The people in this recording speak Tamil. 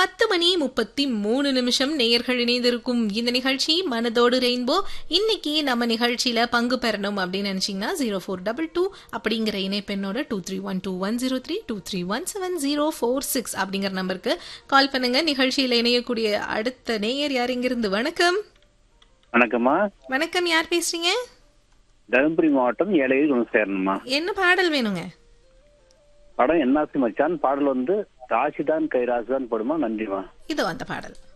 பத்து மணி முப்பத்தி மூணு நிமிஷம் நேயர்கள் இணைந்திருக்கும் இந்த நிகழ்ச்சி மனதோடு ரெயின்போ இன்னைக்கு நம்ம நிகழ்ச்சியில பங்கு பெறணும் அப்படின்னு நினைச்சீங்கன்னா ஜீரோ ஃபோர் டபுள் டூ அப்படிங்கிற இணைப்பெண்ணோட two three one two one zero three two three one seven zero four six அப்படிங்கிற நம்பருக்கு கால் பண்ணுங்க நிகழ்ச்சியில இணையக்கூடிய அடுத்த நேயர் யார் இங்கிருந்து வணக்கம் வணக்கம்மா வணக்கம் யார் பேசுறீங்க தருமபுரி மாவட்டம் ஏழையில் குணசேரன்மா என்ன பாடல் வேணுங்க படம் என்னாசி மச்சான் பாடல் வந்து ராசிதான் கைராசிதான் போடுமா நன்றிமா இதோ அந்த பாடல்